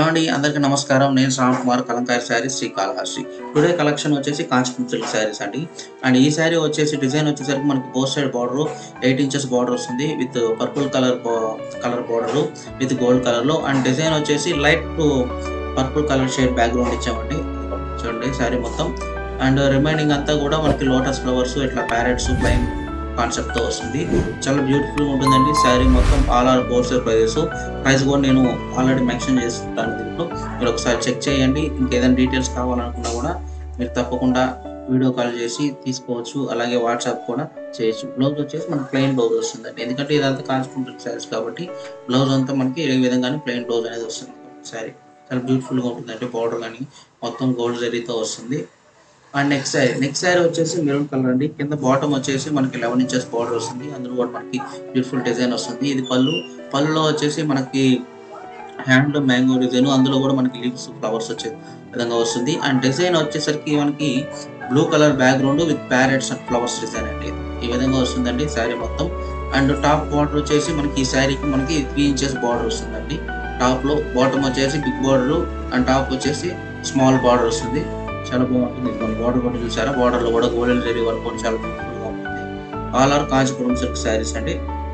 అండి అందరికీ నమస్కారం నేను శ్రావణ్ కుమార్ కలంకారి శారీ శ్రీ కాళహస్తి టుడే కలెక్షన్ వచ్చేసి కాంచీపురం సిల్క్ శారీస్ అండి అండ్ ఈ శారీ వచ్చేసి డిజైన్ వచ్చేసరికి మనకి both side border eight inches border వస్తుంది with purple colour colour border with gold colour లో అండ్ డిజైన్ వచ్చేసి light purple colour shade background ఇచ్చామండి చూడండి శారీ మొత్తం అండ్ రిమైనింగ్ అంతా కూడా మనకి లోటస్ ఫ్లవర్స్ ఇట్లా ప్యారెట్స్ ప్లైన్ కాన్సెప్ట్ తో వస్తుంది చాలా బ్యూటిఫుల్ గా ఉంటుందండి శారీ మొత్తం all are wholesale prices price కూడా నేను ఆల్రెడీ మెన్షన్ చేస్తుంటాను దీంట్లో మీరు ఒకసారి చెక్ చేయండి ఇంకేదైనా డీటెయిల్స్ కావాలనుకున్నా కూడా మీరు తప్పకుండా వీడియో కాల్ చేసి తీసుకోవచ్చు అలాగే వాట్సాప్ కూడా చేయొచ్చు బ్లౌజ్ వచ్చేసి మనకి ప్లెయిన్ బ్లౌజ్ వస్తుందండి ఎందుకంటే ఇదంతా కాన్స్కుంటుంది శారీస్ కాబట్టి బ్లౌజ్ అంతా మనకి ఏ విధంగానే ప్లెయిన్ బ్లౌజ్ అనేది వస్తుంది శారీ చాలా బ్యూటిఫుల్ గా ఉంటుంది అంటే బార్డర్ కానీ మొత్తం గోల్డ్ జరీతో వస్తుంది and next sari next sari వచ్చేసి మెరూన్ కలర్ అండి కింద బాటమ్ వచ్చేసి మనకి లెవెన్ ఇంచెస్ బార్డర్ వస్తుంది అందులో కూడా మనకి బ్యూటిఫుల్ డిజైన్ వస్తుంది ఇది పళ్ళు పళ్ళులో వచ్చేసి మనకి హ్యాండ్ మ్యాంగో డిజైన్ అందులో కూడా మనకి లీవ్స్ ఫ్లవర్స్ వచ్చే విధంగా వస్తుంది అండ్ డిజైన్ వచ్చేసరికి మనకి blue colour background with parrots and flowers design అండి ఈ విధంగా వస్తుందండి శారీ మొత్తం అండ్ టాప్ బార్డర్ వచ్చేసి మనకి ఈ శారీకి మనకి త్రీ ఇంచెస్ బార్డర్ వస్తుందండి టాప్ లో బాటమ్ వచ్చేసి బిగ్ బార్డర్ అండ్ టాప్ వచ్చేసి స్మాల్ బార్డర్ వస్తుంది చాలా బాగుంటుంది మన బార్డర్ కూడా చూసారా బార్డర్ లో కూడా గోల్డెన్ జరీ వర్క్ కూడా చాలా బ్యూటిఫుల్ గా ఉంటుంది all are Kanchipuram silk saris అండి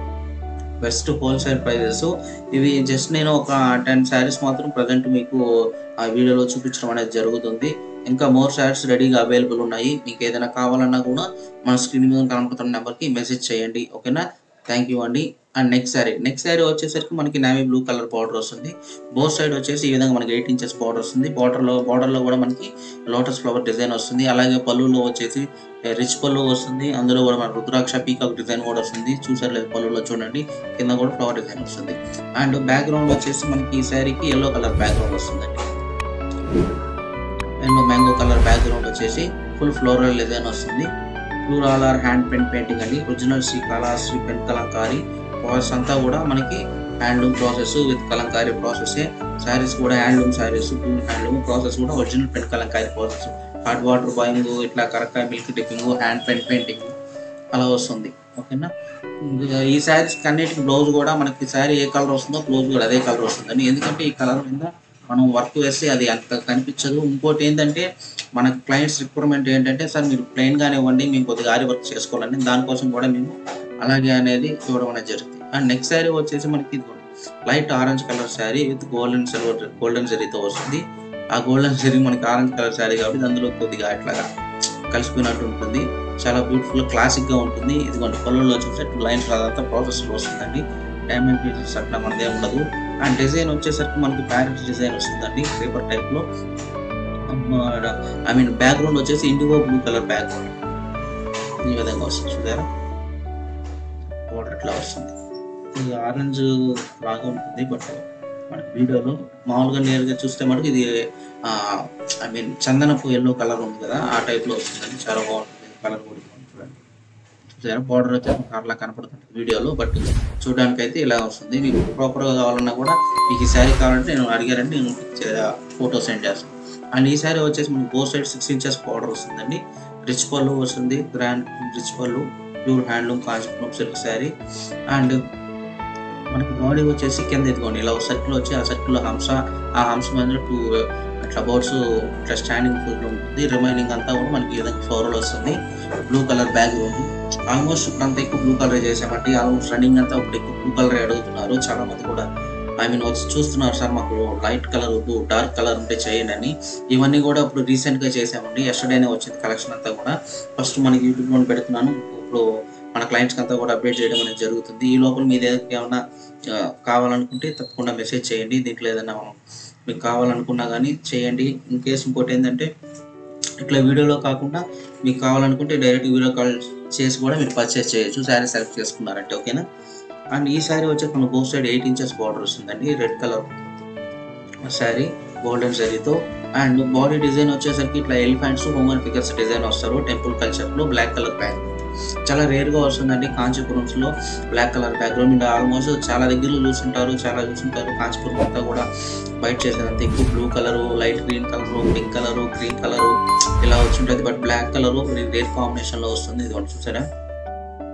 బెస్ట్ హోల్సేల్ ప్రైజెస్ ఇవి జస్ట్ నేను ఒక టెన్ శారీస్ మాత్రం ప్రజెంట్ మీకు ఆ వీడియోలో చూపించడం అనేది జరుగుతుంది ఇంకా మోర్ శారీస్ రెడీగా అవైలబుల్ ఉన్నాయి మీకు ఏదైనా కావాలన్నా కూడా మన స్క్రీన్ మీద కనపడుతున్న నెంబర్కి మెసేజ్ చేయండి ఓకేనా థ్యాంక్ యూ అండి and next sari next sari వచ్చేసరికి మనకి నావీ బ్లూ కలర్ బార్డర్ వస్తుంది బోత్ సైడ్ వచ్చేసి ఈ విధంగా మనకి ఎయిట్ ఇంచెస్ బార్డర్ వస్తుంది బార్డర్ లో బార్డర్ లో కూడా మనకి లోటస్ ఫ్లవర్ డిజైన్ వస్తుంది అలాగే పళ్ళులో వచ్చేసి రిచ్ పళ్ళు వస్తుంది అందులో కూడా మన రుద్రాక్ష పీకాక్ డిజైన్ కూడా వస్తుంది చూసారు లేదు పళ్ళులో చూడండి కింద కూడా ఫ్లవర్ డిజైన్ వస్తుంది అండ్ బ్యాక్గ్రౌండ్ వచ్చేసి మనకి ఈ శారీకి ఎల్లో కలర్ బ్యాక్గ్రౌండ్ వస్తుందండి అండ్ మ్యాంగో కలర్ బ్యాక్గ్రౌండ్ వచ్చేసి ఫుల్ ఫ్లోరల్ డిజైన్ వస్తుంది pure all are hand pen painting అండి original Sri Kalasri pen Kalamkari process అంతా కూడా మనకి handloom process with Kalamkari process saris కూడా handloom saris pure handloom process కూడా original pen Kalamkari process hot water boiling ఇట్లా కరక్కాయ milk dipping hand pen painting అలా వస్తుంది ఓకేనా ఇంకా ఈ శారీస్ అన్నిటికి బ్లౌజ్ కూడా మనకి శారీ ఏ కలర్ వస్తుందో బ్లౌజ్ కూడా అదే కలర్ వస్తుందండి ఎందుకంటే ఈ కలర్ మీద మనం వర్క్ వేస్తే అది అంత కనిపించదు ఇంకోటి ఏంటంటే మన క్లయింట్స్ రిక్వైర్మెంట్ ఏంటంటే సార్ మీరు ప్లెయిన్ గానే ఇవ్వండి మేము కొద్దిగా ఆరి వర్క్ చేసుకోవాలని దానికోసం కూడా మేము అలాగే అనేది ఇవ్వడం అనేది జరుగుతుంది అండ్ నెక్స్ట్ శారీ వచ్చేసి మనకి light orange colour sari with golden silver golden జరీతో వస్తుంది ఆ గోల్డెన్ జరీ మనకి ఆరెంజ్ కలర్ శారీ కాబట్టి అందులో కొద్దిగా ఇట్లాగా కలిసిపోయినట్టు ఉంటుంది చాలా బ్యూటిఫుల్ క్లాసిక్ గా ఉంటుంది ఇదిగోండి పళ్ళులో చూస్తే లైన్స్ అదంతా ప్రాసెస్ వస్తుందండి డైమండ్ పీసెస్ అట్లా మనదే ఉండదు అండ్ డిజైన్ వచ్చేసరికి మనకి ప్యారెట్ డిజైన్ వస్తుందండి పేపర్ టైప్ లో ఐ మీన్ బ్యాక్గ్రౌండ్ వచ్చేసి ఇండిగో బ్లూ కలర్ బ్యాక్గ్రౌండ్ ఈ విధంగా వస్తుంది చూసారా బోర్డర్ ఇట్లా వస్తుంది ఇది ఆరెంజ్ బాగా ఉంటుంది బట్ మనకి వీడియోలో మామూలుగా నేరుగా చూస్తే మనకి ఇది ఐ మీన్ చందనపు ఎల్లో కలర్ ఉంది కదా ఆ టైప్ లో వస్తుందండి చాలా బాగుంటుంది కలర్ కూడా చూడండి చూసారా బార్డర్ వచ్చి అట్లా కనపడుతుంది వీడియోలో బట్ చూడడానికి అయితే ఇలా వస్తుంది మీకు ప్రాపర్ గా కావాలన్నా కూడా మీకు ఈ శారీ కావాలంటే నేను అడిగారంటే నేను ఫోటో సెండ్ చేస్తాను అండ్ ఈ శారీ వచ్చేసి మనకి both side six inches border వస్తుందండి రిచ్ పళ్ళు వస్తుంది గ్రాండ్ రిచ్ పళ్ళు pure handloom Kanchipuram silk sari and మనకి బాడీ వచ్చేసి కింద ఎదుకోండి ఇలా సర్కిల్ వచ్చి ఆ సర్కిల్ హంస ఆ హంస మీద టూ ఇట్లా బోర్డ్స్ ఇట్లా స్టాండింగ్ ఉంటుంది రిమైనింగ్ అంతా కూడా మనకి ఈ విధంగా ఫ్లోరల్ వస్తుంది బ్లూ కలర్ బ్యాగ్ ఉంది ఆల్మోస్ట్ ఇప్పుడు అంతా ఎక్కువ బ్లూ కలర్ చేసామంటే ఆల్మోస్ట్ రన్నింగ్ అంతా ఇప్పుడు ఎక్కువ బ్లూ కలర్ అడుగుతున్నారు చాలా మంది కూడా ఐ మీన్ వచ్చి చూస్తున్నారు సార్ మాకు లైట్ కలర్ వద్దు డార్క్ కలర్ ఉంటే చేయండి అని ఇవన్నీ కూడా ఇప్పుడు రీసెంట్ గా చేసామండి ఎస్టర్డేనే వచ్చింది కలెక్షన్ అంతా కూడా ఫస్ట్ మనకి యూట్యూబ్ లో పెడుతున్నాను ఇప్పుడు మన క్లయింట్స్ అంతా కూడా అప్డేట్ చేయడం అనేది జరుగుతుంది ఈ లోపల మీ దగ్గర ఏమైనా కావాలనుకుంటే తప్పకుండా మెసేజ్ చేయండి దీంట్లో ఏదైనా మీకు కావాలనుకున్నా కానీ చేయండి ఇన్ కేసు ఇంకోటి ఏంటంటే ఇట్లా వీడియోలో కాకుండా మీకు కావాలనుకుంటే డైరెక్ట్ వీడియో కాల్ చేసి కూడా మీరు పర్చేస్ చేయొచ్చు శారీ సెలెక్ట్ చేసుకున్నారంటే ఓకేనా అండ్ ఈ శారీ వచ్చి మన both side eight inches border వస్తుందండి రెడ్ కలర్ శారీ గోల్డెన్ శారీతో అండ్ బాడీ డిజైన్ వచ్చేసరికి ఇట్లా ఎలిఫెంట్స్ హ్యూమన్ ఫిగర్స్ డిజైన్ వస్తారు టెంపుల్ కల్చర్ లో బ్లాక్ కలర్ బ్యాక్ చాలా రేర్ గా వస్తుందండి కాంచీపురంస్ లో బ్లాక్ కలర్ బ్యాక్గ్రౌండ్ ఆల్మోస్ట్ చాలా దగ్గరలో చూస్తుంటారు చాలా చూస్తుంటారు కాంచీపురం అంతా కూడా వైట్ చేసేదంత ఎక్కువ blue colour light green colour pink colour green colour ఇలా వచ్చుంటది but black colour rare combination లో వస్తుంది ఇది చూసారా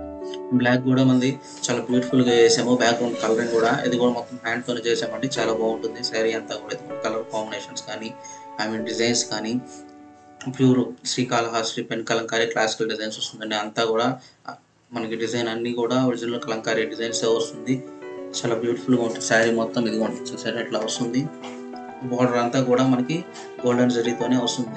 బ్లాక్ కూడా మంది చాలా బ్యూటిఫుల్ గా చేసాము బ్యాక్గ్రౌండ్ కలరింగ్ కూడా ఇది కూడా మొత్తం హ్యాండ్ తోనే చేసామండి చాలా బాగుంటుంది శారీ అంతా కూడా కలర్ కాంబినేషన్స్ కానీ ఐ మీన్ డిజైన్స్ కానీ pure Srikalahasti pen Kalamkari classical designs వస్తుందండి అంతా కూడా ఆ, మనకి డిజైన్ అన్ని కూడా ఒరిజినల్ కలంకారీ డిజైన్స్ వస్తుంది చాలా బ్యూటిఫుల్ గా ఉంటుంది శారీ మొత్తం ఇది చూసారు ఎట్లా వస్తుంది బార్డర్ అంతా కూడా మనకి గోల్డెన్ జరీతోనే వస్తుంది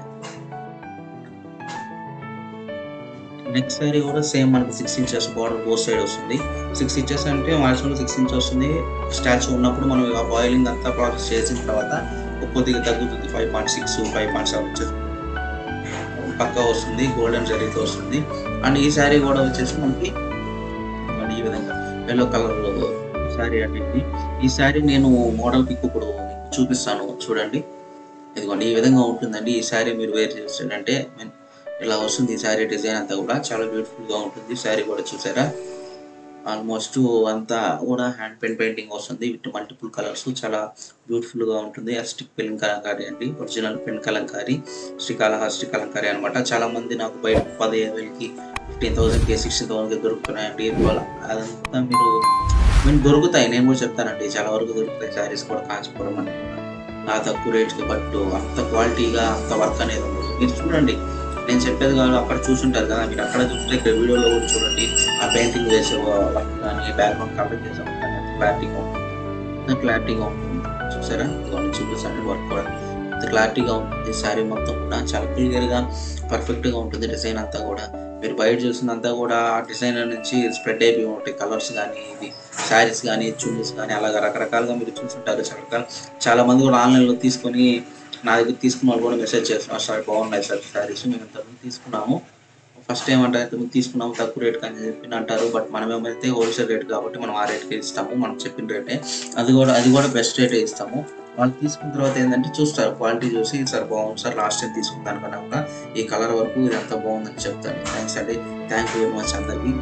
నెక్స్ట్ శారీ కూడా సేమ్ మనకి six inches border both side వస్తుంది సిక్స్ ఇంచెస్ అంటే మాక్సిమం సిక్స్ ఇంచెస్ వస్తుంది స్టాచ్యూ ఉన్నప్పుడు మనం ఆ బాయిలింగ్ అంతా ప్రాసెస్ చేసిన తర్వాత కొద్దిగా తగ్గుతుంది five point six five point seven inches పక్కా వస్తుంది గోల్డెన్ జరీతో వస్తుంది అండ్ ఈ శారీ కూడా వచ్చేసి మనకి ఇదిగోండి ఈ విధంగా ఎల్లో కలర్ శారీ అనేది ఈ శారీ నేను మోడల్ పిక్ ఇప్పుడు మీకు చూపిస్తాను చూడండి ఇదిగోండి ఈ విధంగా ఉంటుందండి ఈ శారీ మీరు వేర్ చేస్తారంటే ఇలా వస్తుంది ఈ శారీ డిజైన్ అంతా కూడా చాలా బ్యూటిఫుల్ గా ఉంటుంది శారీ కూడా చూసారా ఆల్మోస్ట్ అంతా కూడా హ్యాండ్ పెన్ పెయింటింగ్ వస్తుంది విత్ మల్టిపుల్ కలర్స్ చాలా బ్యూటిఫుల్ గా ఉంటుంది అస్టిక్ పెన్ కలంకారీ అండి ఒరిజినల్ పెన్ కలంకారీ శ్రీకాళహస్తి కలంకారీ అనమాట చాలా మంది నాకు బయట పదిహేను వేలకి ఫిఫ్టీన్ థౌసండ్ కి సిక్స్టీన్ థౌసండ్ కి దొరుకుతున్నాయండి ఇవాళ అదంతా మీరు మీకు దొరుకుతాయి నేను కూడా చెప్తానండి చాలా వరకు దొరుకుతాయి శారీస్ కూడా కాంచిపురం అని నా తక్కువ రేట్కి బట్ అంత క్వాలిటీగా అంత వర్క్ అనేది ఉండదు మీరు చూడండి నేను చెప్పేది కాదు అక్కడ చూసుంటారు కదా మీరు అక్కడ చూస్తే ఇక్కడ వీడియోలో కూడా చూడండి ఆ పెయింటింగ్ వేసే వర్క్ కానీ బ్యాక్గ్రౌండ్ కవర్ చేసే వర్క్ కానీ అంత క్లారిటీగా ఉంటుంది అంత క్లారిటీగా ఉంటుంది చూసారా ఇదిగోండి చూపిస్తాను వర్క్ కూడా అంత క్లారిటీగా ఉంటుంది శారీ మొత్తం కూడా చాలా క్లియర్గా పర్ఫెక్ట్గా ఉంటుంది డిజైన్ అంతా కూడా మీరు బయట చూసినంతా కూడా ఆ డిజైన్ నుంచి స్ప్రెడ్ అయిపోయి ఉంటాయి కలర్స్ కానీ ఇది శారీస్ కానీ చున్నీస్ కానీ అలాగా రకరకాలుగా మీరు చూసుంటారు చాలా రకాల చాలా మంది కూడా ఆన్లైన్లో తీసుకొని నా దగ్గర తీసుకున్న వాళ్ళు కూడా మెసేజ్ చేస్తున్నారు సార్ బాగున్నాయి సార్ శారీస్ మేము ఇంతకుముందు తీసుకున్నాము ఫస్ట్ టైం అంటే ఇంతకుముందు తీసుకున్నాము తక్కువ రేట్ అని చెప్పి అంటారు బట్ మనం ఏమైతే హోల్సేల్ రేట్ కాబట్టి మనం ఆ రేట్కి ఇస్తాము మనం చెప్పిన రేటే అది కూడా అది కూడా బెస్ట్ రేటే ఇస్తాము వాళ్ళు తీసుకున్న తర్వాత ఏంటంటే చూస్తారు క్వాలిటీ చూసి సార్ బాగుంది సార్ లాస్ట్ టైం తీసుకున్న దానికన్నా కూడా ఈ కలర్ వరకు ఇది అంత బాగుందని చెప్తాను థ్యాంక్స్ అండి థ్యాంక్ యూ వెరీ మచ్ అందరికి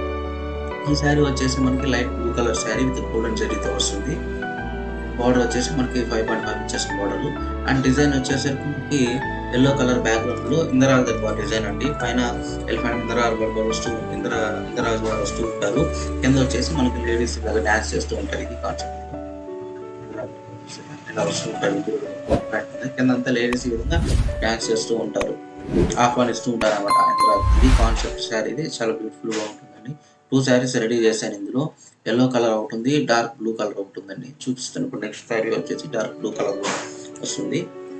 ఈ శారీ వచ్చేసి మనకి light blue colour sari with golden జరీతో వస్తుంది బార్డర్ వచ్చేసి మనకి five point five inches border and design వచ్చేసరికి మనకి ఎల్లో కలర్ బ్యాక్గ్రౌండ్ లో ఇందిరాజ్ దర్బార్ డిజైన్ అండి పైన ఎలిఫెంట్ ఇందిరాజ్ దర్బార్ వస్తూ ఇందిరా ఇందిరాజ్ వారు వస్తూ ఉంటారు కింద వచ్చేసి మనకి లేడీస్ ఇలాగా డాన్స్ చేస్తూ ఉంటారు ఇది కాన్సెప్ట్ ఇలా వస్తూ ఉంటారు ఇది కింద అంతా లేడీస్ ఈ విధంగా డాన్స్ చేస్తూ ఉంటారు ఆహ్వానిస్తూ ఉంటారు అనమాట ఇందిరాజ్ ఇది కాన్సెప్ట్ శారీ ఇది చాలా బ్యూటిఫుల్ గా ఉంటుందండి టూ శారీస్ రెడీ చేశాను ఇందులో ఎల్లో కలర్ ఒకటి ఉంది డార్క్ బ్లూ కలర్ ఒకటి ఉందండి చూపిస్తాను ఇప్పుడు నెక్స్ట్ శారీ వచ్చేసి డార్క్ బ్లూ కలర్ వస్తుంది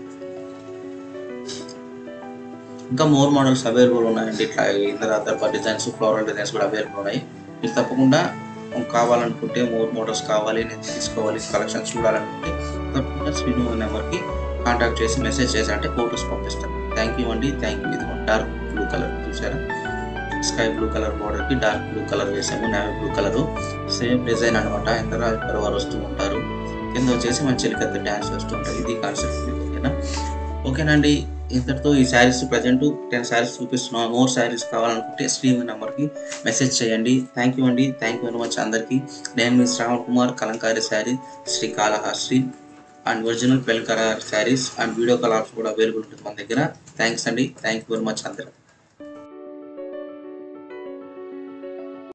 ఇంకా మోర్ మోడల్స్ అవైలబుల్ ఉన్నాయండి ఇట్లా ఇందర దర్బార్ డిజైన్స్ ఫ్లోరల్ డిజైన్స్ కూడా అవైలబుల్ ఉన్నాయి మీరు తప్పకుండా కావాలనుకుంటే మోర్ మోడల్స్ కావాలి నేను తీసుకోవాలి కలెక్షన్ చూడాలనుకుంటే తప్పకుండా శ్రీను నెంబర్కి కాంటాక్ట్ చేసి మెసేజ్ చేసి అంటే ఫొటోస్ పంపిస్తాను థ్యాంక్ యూ అండి థ్యాంక్ యూ ఇది డార్క్ బ్లూ కలర్ చూసారా స్కై బ్లూ కలర్ బార్డర్ కి డార్క్ బ్లూ కలర్ వేసాము navy blue colour same design అనమాట ఇందర ఇక్కడ వారు వస్తూ ఉంటారు కింద వచ్చేసి మన చిలికత్త డ్యాన్స్ వేస్తూ ఉంటారు ఇది కాన్సెప్ట్ ఓకేనా ఓకేనండి ఇంతటితో ఈ శారీస్ ప్రజెంట్ టెన్ శారీస్ చూపిస్తున్నాం మోర్ శారీస్ కావాలనుకుంటే స్క్రీన్ నెంబర్కి మెసేజ్ చేయండి థ్యాంక్ యూ అండి థ్యాంక్ యూ వెరీ మచ్ అందరికీ నేను మీ శ్రావణ్ కుమార్ కలంకారీ శారీ శ్రీ కాళహస్తి అండ్ ఒరిజినల్ పెల్కర శారీస్ అండ్ వీడియో కలర్స్ కూడా అవైలబుల్ ఉంటుంది మన దగ్గర థ్యాంక్స్ అండి థ్యాంక్ యూ వెరీ మచ్ అందరికి